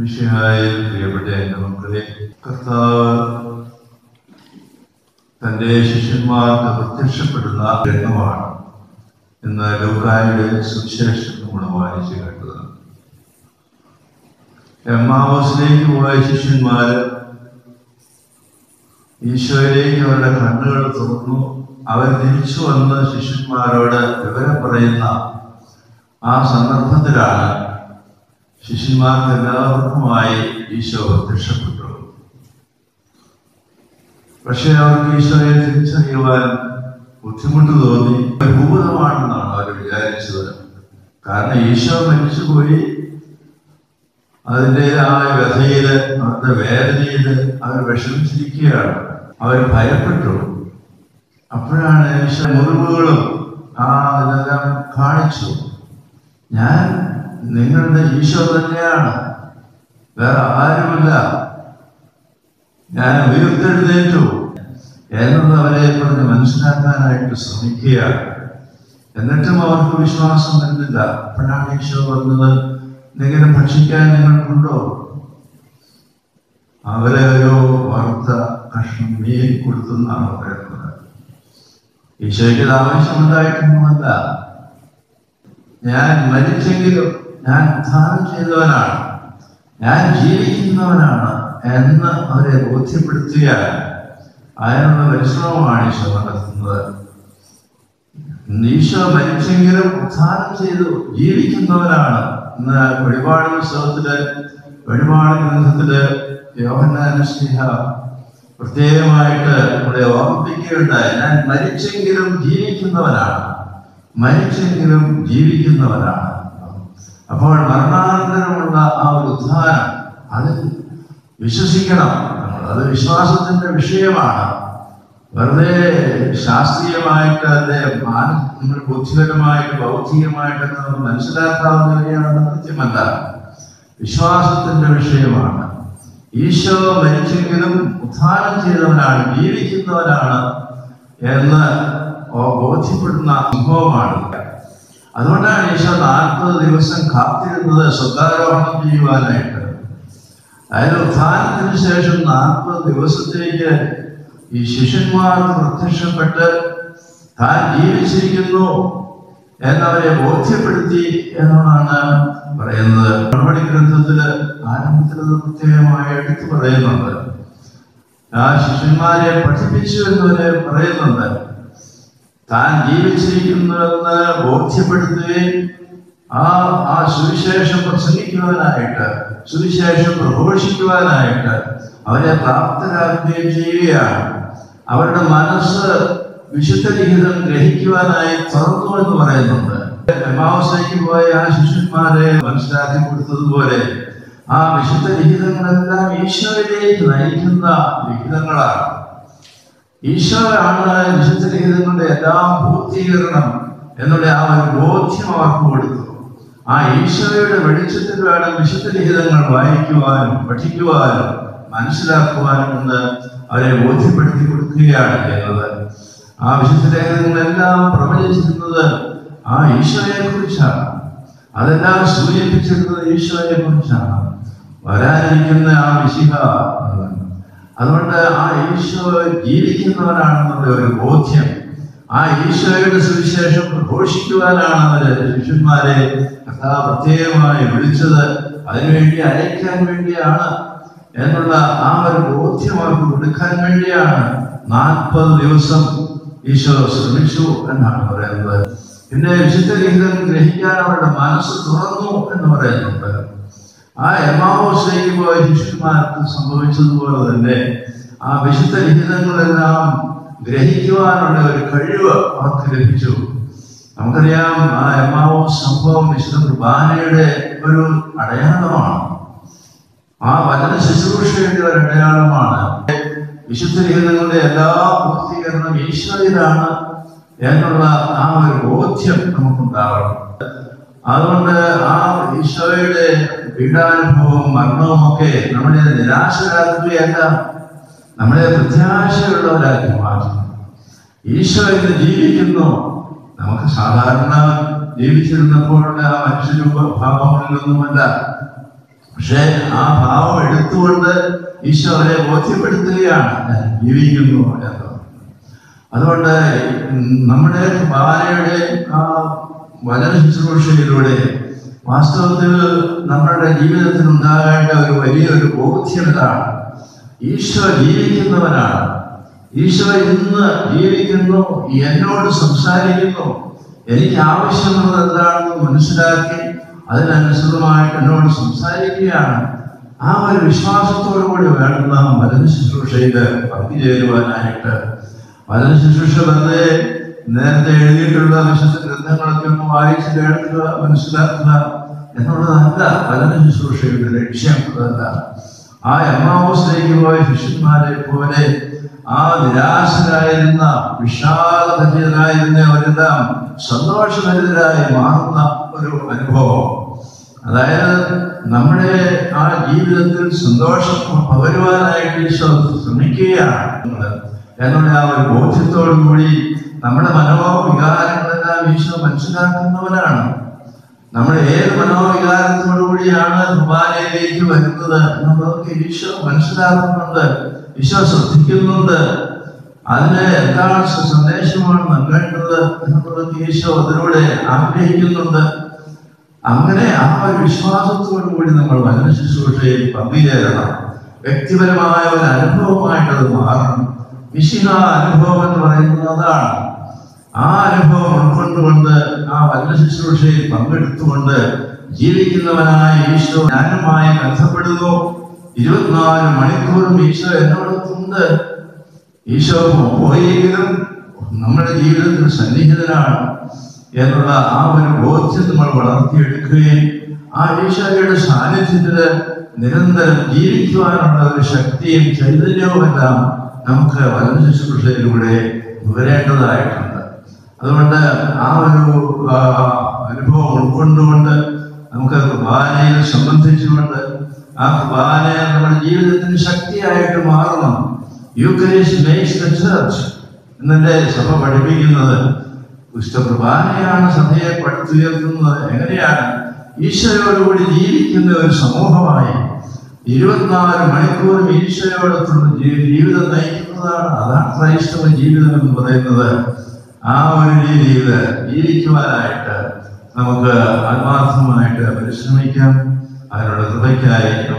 വിഷയമായി പ്രിയപ്പെട്ട എൻ്റെ മക്കളെ കർത്താവ് തൻ്റെ ശിഷ്യന്മാർക്ക് പ്രത്യക്ഷപ്പെടുന്ന രംഗമാണ് എന്ന് ലൂക്കായുടെ സുവിശേഷം നമ്മൾ വായിച്ചു കേട്ടത് എമ്മാവസിലേക്ക് പോയ ശിഷ്യന്മാര് ഈശോയിലേക്ക് അവരുടെ കണ്ണുകൾ തുറന്നു അവർ തിരിച്ചു വന്ന് ശിഷ്യന്മാരോട് വിവരം പറയുന്ന ആ സന്ദർഭത്തിലാണ് ശിഷ്യന്മാർക്ക് എല്ലാവർക്കുമായി ഈശോ പ്രത്യക്ഷപ്പെട്ടു പക്ഷെ അവർക്ക് ഈശോയെ തിരിച്ചറിയുവാൻ ബുദ്ധിമുട്ട് തോന്നി ഭൂതമാണെന്നാണ് അവർ വിചാരിച്ചത് കാരണം ഈശോ മരിച്ചുപോയി അതിൻ്റെതായ വ്യഥയില് അവരുടെ വേദനയില് അവർ വിഷമിച്ചിരിക്കുകയാണ് അവർ ഭയപ്പെട്ടു അപ്പോഴാണ് ഈശോ മുറിവുകളും ആ ഇതെല്ലാം കാണിച്ചു ഞാൻ നിങ്ങളുടെ ഈശോ തന്നെയാണ് വേറെ ആരുമില്ല ഞാൻ ഉയർത്തെഴുന്നേറ്റു എന്നത് അവരെ പറഞ്ഞ് മനസ്സിലാക്കാനായിട്ട് ശ്രമിക്കുകയാണ് എന്നിട്ടും അവർക്ക് വിശ്വാസം വരുന്നില്ല അപ്പോഴാണ് ഈശോ പറഞ്ഞത് നിങ്ങനെ ഭക്ഷിക്കാൻ നിങ്ങൾക്കുണ്ടോ അവരെ ഒരു വാർത്ത കഷ്ണം മീൻ കൊടുത്തെന്നാണ് പറയുന്നത് ഈശോയ്ക്ക് ഇത് ആവശ്യമുണ്ടായിട്ടൊന്നുമല്ല ഞാൻ മരിച്ചെങ്കിലും ഞാൻ ഉദ്ധാനം ചെയ്തവനാണ് ഞാൻ ജീവിക്കുന്നവനാണ് എന്ന് അവരെ ബോധ്യപ്പെടുത്തിയാൽ അതിനുള്ള പരിശ്രമമാണ് ഈശോ നടത്തുന്നത് ഈശോ മരിച്ചെങ്കിലും ഉദ്ധാനം ചെയ്തു ജീവിക്കുന്നവനാണ് ഇന്ന് വെളിപാട് പുസ്തകത്തില് വെളിപാട് ഗ്രന്ഥത്തില് യോഹന്നാനുസ്ലിഹ പ്രത്യേകമായിട്ട് നമ്മളെ ഓർമ്മിപ്പിക്കുകയുണ്ടായി ഞാൻ മരിച്ചെങ്കിലും ജീവിക്കുന്നവനാണ് മരിച്ചെങ്കിലും ജീവിക്കുന്നവനാണ് അപ്പോൾ മരണാനന്തരമുള്ള ആ ഒരു ഉദ്ധാനം അതിൽ വിശ്വസിക്കണം നമ്മൾ അത് വിശ്വാസത്തിന്റെ വിഷയമാണ് വെറുതെ ശാസ്ത്രീയമായിട്ട് അല്ലെ മാന- നമ്മൾ ബുദ്ധിപരമായിട്ട് ഭൗതികമായിട്ടൊക്കെ നമുക്ക് മനസ്സിലാക്കാവുന്നവരെയാണെന്ന് കൃത്യമല്ല വിശ്വാസത്തിന്റെ വിഷയമാണ് ഈശോ മരിച്ചെങ്കിലും ഉദ്ധാനം ചെയ്തവനാണ് ജീവിക്കുന്നവനാണ് എന്ന് ഓ- ബോധ്യപ്പെടുന്ന സംഭവമാണ് അതുകൊണ്ടാണ് ഈശോ നാൽപ്പത് ദിവസം കാത്തിരുന്നത് സ്വർഗാരോഹണം ചെയ്യുവാനായിട്ട് അതായത് ഉത്ഥാനത്തിന് ശേഷം നാൽപ്പത് ദിവസത്തേക്ക് ഈ ശിഷ്യന്മാർക്ക് പ്രത്യക്ഷപ്പെട്ട് താൻ ജീവിച്ചിരിക്കുന്നു എന്നവരെ ബോധ്യപ്പെടുത്തി എന്നതാണ് പറയുന്നത് മറുപടി ഗ്രന്ഥത്തില് ആരംഭത്തിൽ അത് പ്രത്യേകമായി എടുത്തു പറയുന്നുണ്ട് ആ ശിഷ്യന്മാരെ പഠിപ്പിച്ചു എന്നവരെ പറയുന്നുണ്ട് താൻ ജീവിച്ചിരിക്കുന്നുവെന്ന് ബോധ്യപ്പെടുത്തുകയും ആ ആ സുവിശേഷം പ്രസംഗിക്കുവാനായിട്ട് സുവിശേഷം പ്രഘോഷിക്കുവാനായിട്ട് അവരെ പ്രാപ്തരാക്കുകയും ചെയ്യുകയാണ് അവരുടെ മനസ്സ് വിശുദ്ധ ലിഖിതം ഗ്രഹിക്കുവാനായി തുറന്നു എന്ന് പറയുന്നുണ്ട് എമാവസയ്ക്ക് പോയ ആ ശിഷ്യന്മാരെ മനസ്സിലാക്കി കൊടുത്തതുപോലെ ആ വിശുദ്ധ ലിഖിതങ്ങളെല്ലാം ഈശോയിലേക്ക് നയിക്കുന്ന ലിഖിതങ്ങളാണ് ഈശോയാണ് വിശുദ്ധ ലിഖിതങ്ങളുടെ എല്ലാം പൂർത്തീകരണം എന്നുള്ള ആ ഒരു ബോധ്യം അവർക്ക് കൊടുത്തു ആ ഈശോയുടെ വെളിച്ചത്തിൽ വേണം വിശുദ്ധ ലിഖിതങ്ങൾ വായിക്കുവാനും പഠിക്കുവാനും മനസ്സിലാക്കുവാനും എന്ന് അവരെ ബോധ്യപ്പെടുത്തി കൊടുക്കുകയാണ് ചെയ്യുന്നത് ആ വിശുദ്ധ ലേഖനങ്ങളെല്ലാം പ്രവചിച്ചിരുന്നത് ആ ഈശോയെ കുറിച്ചാണ് അതെല്ലാം സൂചിപ്പിച്ചിരുന്നത് ഈശോയെ കുറിച്ചാണ് വരാനിരിക്കുന്ന ആ വിശിഹ എന്നതാണ്. അതുകൊണ്ട് ആ ഈശോ ജീവിക്കുന്നവനാണെന്നുള്ള ഒരു ബോധ്യം ആ ഈശോയുടെ സുവിശേഷം പ്രഘോഷിക്കുവാനാണ് അവര് ശിഷ്യന്മാരെ കർത്താവ് പ്രത്യേകമായി വിളിച്ചത് അതിനുവേണ്ടി അയക്കാൻ വേണ്ടിയാണ് എന്നുള്ള ആ ഒരു ബോധ്യം അവർക്ക് കൊടുക്കാൻ വേണ്ടിയാണ് നാൽപ്പത് ദിവസം ഈശോ ശ്രമിച്ചു എന്നാണ് പറയുന്നത് പിന്നെ വിശുദ്ധ ലിഖിതം ഗ്രഹിക്കാൻ അവരുടെ മനസ്സ് തുറന്നു എന്ന് പറയുന്നുണ്ട് ആ എമാവോസിലേക്ക് പോയ ശിഷ്യന്മാർക്ക് സംഭവിച്ചതുപോലെ തന്നെ ആ വിശുദ്ധ ലിഖിതങ്ങളെല്ലാം ഗ്രഹിക്കുവാനുള്ള ഒരു കഴിവ് അവർക്ക് ലഭിച്ചു നമുക്കറിയാം ആ എമാവോ സംഭവം വിശുദ്ധ കുർബാനയുടെ ഒരു അടയാളമാണ് ആ വചന ശുശ്രൂഷയുടെ ഒരു അടയാളമാണ് വിശുദ്ധ ലിഖിതങ്ങളുടെ എല്ലാ പൂർത്തീകരണം ഈശ്വരയിലാണ് എന്നുള്ള ആ ഒരു ബോധ്യം നമുക്കുണ്ടാവണം അതുകൊണ്ട് ആ ഈശോയുടെ പീഡാനുഭവവും മരണവും ഒക്കെ നമ്മളെ നിരാശരാക്കുകയല്ല നമ്മളെ പ്രത്യാശയുള്ളവരാക്കി മാറ്റും ഈശോ ഇന്ന് ജീവിക്കുന്നു നമുക്ക് സാധാരണ ജീവിച്ചിരുന്നപ്പോഴുള്ള ആ മനുഷ്യരൂപ ഭാവങ്ങളിലൊന്നുമല്ല പക്ഷെ ആ ഭാവം എടുത്തുകൊണ്ട് ഈശോ അവരെ ബോധ്യപ്പെടുത്തുകയാണ് ഞാൻ ജീവിക്കുന്നു എന്ന് അതുകൊണ്ട് നമ്മുടെ ബാലയുടെ ആ വചന ശുശ്രൂഷയിലൂടെ വാസ്തവത്തിൽ നമ്മളുടെ ജീവിതത്തിൽ ഉണ്ടാകേണ്ട ഒരു വലിയൊരു ബോധ്യം ഇതാണ് ഈശോ ജീവിക്കുന്നവനാണ് ഈശോ ഇന്ന് ജീവിക്കുന്നു എന്നോട് സംസാരിക്കുന്നു എനിക്ക് ആവശ്യമുള്ളത് എന്താണെന്ന് മനസ്സിലാക്കി അതിനനുസൃതമായിട്ട് എന്നോട് സംസാരിക്കുകയാണ് ആ ഒരു വിശ്വാസത്തോടു കൂടി വേണം നാം വചന ശുശ്രൂഷയിൽ പങ്കുചേരുവാനായിട്ട് വചന ശുശ്രൂഷ വെറുതെ നേരത്തെ എഴുതിയിട്ടുള്ള വിശുദ്ധ ഗ്രന്ഥങ്ങളൊക്കെ ഒന്ന് വായിച്ച് കേൾക്കുക മനസ്സിലാക്കുക എന്നുള്ളതല്ല വചന ശുശ്രൂഷയുടെ ലക്ഷ്യം അതല്ല ആ എമ്മാവോസിലേക്ക് പോയ ശിഷ്യന്മാരെ പോലെ ആ നിരാശരായിരുന്ന വിഷാദഭരിതരായിരുന്നവരെല്ലാം സന്തോഷഭരിതരായി മാറുന്ന ഒരു അനുഭവം അതായത് നമ്മുടെ ആ ജീവിതത്തിൽ സന്തോഷം പകരുവാനായിട്ട് ഈശോ ശ്രമിക്കുകയാണ് നമ്മള് എന്നുള്ള ആ ഒരു ബോധ്യത്തോടു കൂടി നമ്മുടെ മനോവികാരങ്ങളെല്ലാം ഈശോ മനസ്സിലാക്കുന്നവനാണ് നമ്മൾ ഏത് മനോവികാരത്തോടു കൂടിയാണ് കുർബാനയിലേക്ക് വരുന്നത് എന്നുള്ളതൊക്കെ ഈശോ മനസ്സിലാക്കുന്നുണ്ട് ഈശോ ശ്രദ്ധിക്കുന്നുണ്ട് അതിന് എന്താണ് സന്ദേശമാണ് നൽകേണ്ടത് എന്നുള്ളതൊക്കെ ഈശോ അതിലൂടെ ആഗ്രഹിക്കുന്നുണ്ട് അങ്ങനെ ആ ഒരു വിശ്വാസത്തോടു കൂടി നമ്മൾ വചന ശുശ്രൂഷയിൽ പങ്കുചേരണം വ്യക്തിപരമായ ഒരു അനുഭവമായിട്ട് അത് മാറണം വിശിഹ അനുഭവം എന്ന് പറയുന്നത് അതാണ് ആ അനുഭവം ഉൾക്കൊണ്ടുകൊണ്ട് ആ വചന ശുശ്രൂഷയിൽ പങ്കെടുത്തുകൊണ്ട് ജീവിക്കുന്നവനായ ഈശോ ഞാനുമായി ബന്ധപ്പെടുന്നു ഇരുപത്തിനാല് മണിക്കൂറും ഈശോ എന്നോടൊത്തുണ്ട് ഈശോ പോയെങ്കിലും നമ്മുടെ ജീവിതത്തിൽ സന്നിഹിതനാണ് എന്നുള്ള ആ ഒരു ബോധ്യം നമ്മൾ വളർത്തിയെടുക്കുകയും ആ ഈശോയുടെ സാന്നിധ്യത്തില് നിരന്തരം ജീവിക്കുവാനുള്ള ഒരു ശക്തിയും ചൈതന്യവും എല്ലാം നമുക്ക് വചന ശുശ്രൂഷയിലൂടെ നുകരേണ്ടതായിട്ടുണ്ട് അതുകൊണ്ട് ആ ഒരു ആ, അനുഭവം ഉൾക്കൊണ്ടുകൊണ്ട് നമുക്ക് കുർബാനയിൽ സംബന്ധിച്ചുകൊണ്ട് ആ കുർബാനയെ നമ്മുടെ ജീവിതത്തിന് ശക്തിയായിട്ട് മാറണം യൂക്കറീസ് മേക്സ് ദ ചർച്ച് എന്നല്ലേ സഭ പഠിപ്പിക്കുന്നത് വിശുദ്ധ കുർബാനയാണ് സഭയെ പടുത്തുയർത്തുന്നത് എങ്ങനെയാണ് ഈശോയോടുകൂടി ജീവിക്കുന്ന ഒരു സമൂഹമായി ഇരുപത്തിനാല് മണിക്കൂറും ഈശോയോടൊത്തുള്ള ജീ- ജീവിതം നയിക്കുന്നതാണ് അതാണ് ക്രൈസ്തവ ജീവിതം എന്ന് പറയുന്നത് ആ ഒരു രീതിയിൽ ജീവിക്കുവാനായിട്ട് നമുക്ക് ആത്മാർത്ഥമായിട്ട് പരിശ്രമിക്കാം അതിനുള്ള കൃപയ്ക്കായി നമുക്ക്